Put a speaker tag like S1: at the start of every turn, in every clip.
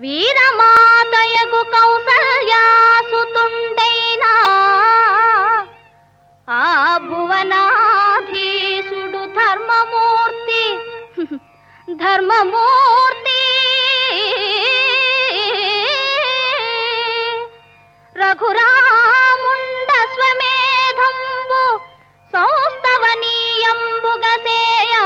S1: వీరమాతయగు కౌసల్యాసుతుండైనా ఆ భువనాధీశుడు ధర్మమూర్తి ధర్మమూర్తి రఘురాముండ స్వమేధంబు సౌస్తవనీయంబుగసేయా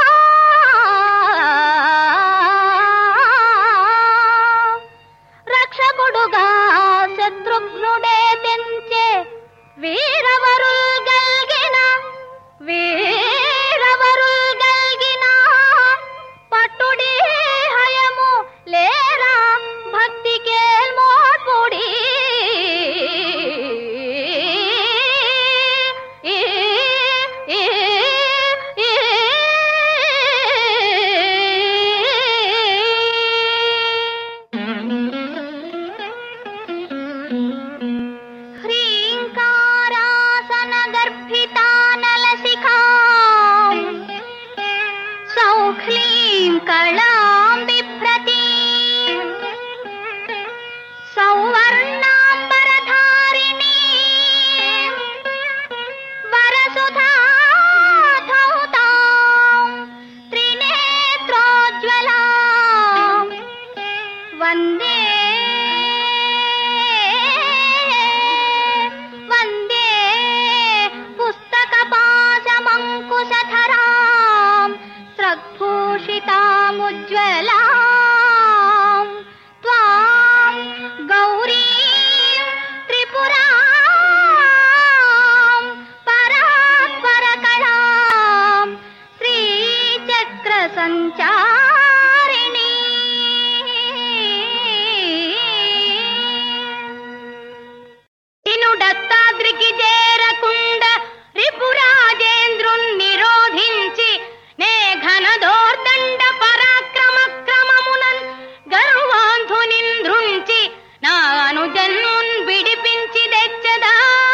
S1: రక్షకుడుగా శత్రుఘ్నుడే తెంచే వీరవరుల్ గల్గిన వీరవరుల్ గల్గిన పట్టుడి హయము లేరా భక్తి కేల్మోడ్పుడి హ్రీంకారాసన గర్భితానలశిఖాం సౌఖ్లీం కళాం బిభ్రతీం సౌవర్ణాంబరధారిణీ వరసుధాధౌతాం త్రినేత్రోజ్వలాం వందే వందే పుస్తకపాశమంకుశధరాం స్రగ్భూషితాముజ్వలాం త్వాం గౌరీం త్రిపురాం పరాత్పరకళాం శ్రీచక్ర సంచారిణీ ఇనుడత్తాద్రికి చేరకుండ రిపురాజేంద్రున్ నిరోధించి నే ఘనదోర్దండ పరాక్రమ క్రమమునన్ గర్వాంధునింద్రుంచి నా అనుజన్మున్ విడిపించి తెచ్చదా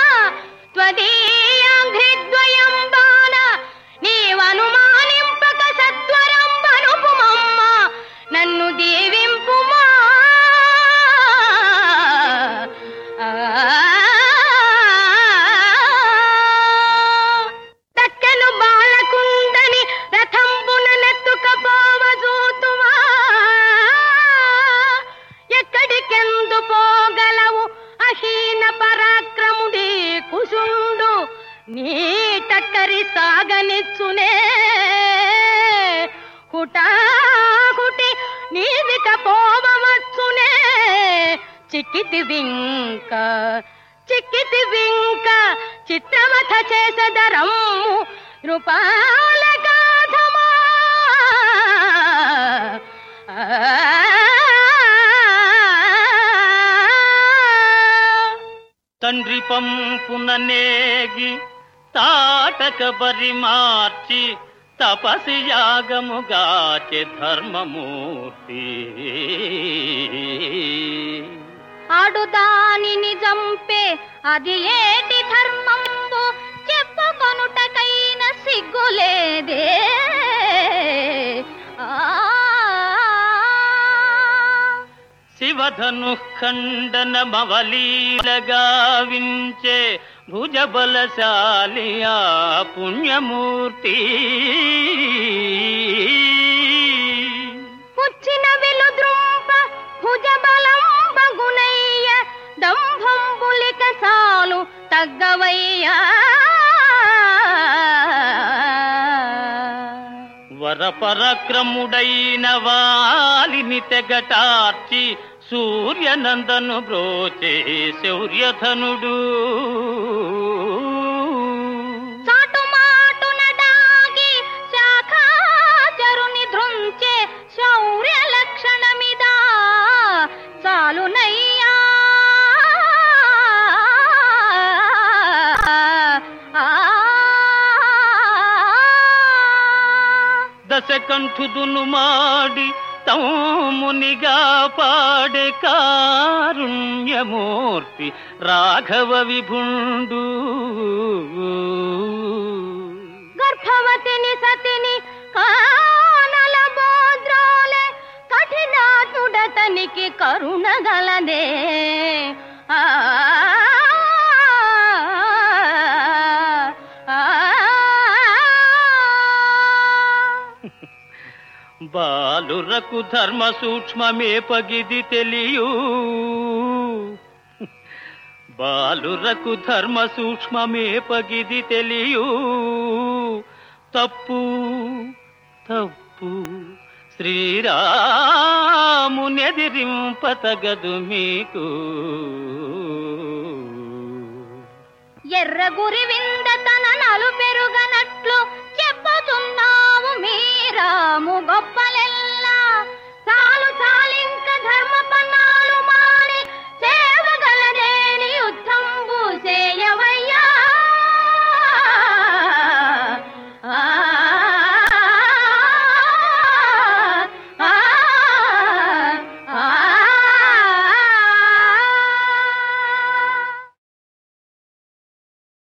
S1: త్వదీయాంఘ్రిద్వయం బాణ నీవనుమానింపక సత్వరంబనుపుమమ్మ నన్ను దీవింపుమా దక్కను బాలకుందని రథంబున నెత్తుకపోవ చూతువా ఎక్కడికెందు పోగలవు అహీన పరాక్రముడి కుశుండు నీ టక్కరి సాగనిచ్చునే హుటాహుటి నీదిక పోవచ్చునే చిక్కితి వింక చిక్కితి వింక చిత్రమథ చేసదరమ్ము నృపాల గాధమా
S2: తండ్రి పంపున నేగి తాటక బరి మార్చి తపసి యాగముగాచె ధర్మమూర్తి
S1: ఆడు దానిని చంపే అది ఏటి ధర్మంబు చెప్పుకొనుటకైన సిగ్గులేదే ఆ
S2: శివధను ఖండన మవలీలగా వించే భుజబలశాలి ఆ పుణ్యమూర్తి
S1: పుచ్చిన వెలుద్రుంప భుజబలం బగునయ్య దంభంబులిక సాలు తగ్గవయ్యా
S2: వరపరక్రముడైన వాలిని తెగటార్చి సూర్యనందను బ్రోచే శౌర్యధనుడు
S1: చాటుమాటున దాగి శాఖాచరుని ధృంచే శౌర్య లక్షణమిదా చాలునయ్యా ఆ
S2: దశకంఠుదును మాడి తమ్మునిగా పాడే కారుణ్యమూర్తి రాఘవ విభుండు
S1: గర్భవతిని సతిని కానల బోద్రోలే కఠినాతుడతనికి కరుణ గలదే ఆ ఆ,
S2: బాలురకు ధర్మ సూక్ష్మమే పగిది తెలియు బాలురకు ధర్మ సూక్ష్మమే పగిది తెలియు తప్పు తప్పు శ్రీరామునెదిరింపతగదు మీకు
S1: ఎర్ర గురి వింద తన నలు పెరుగనట్లు చెప్పుతున్నావు మీ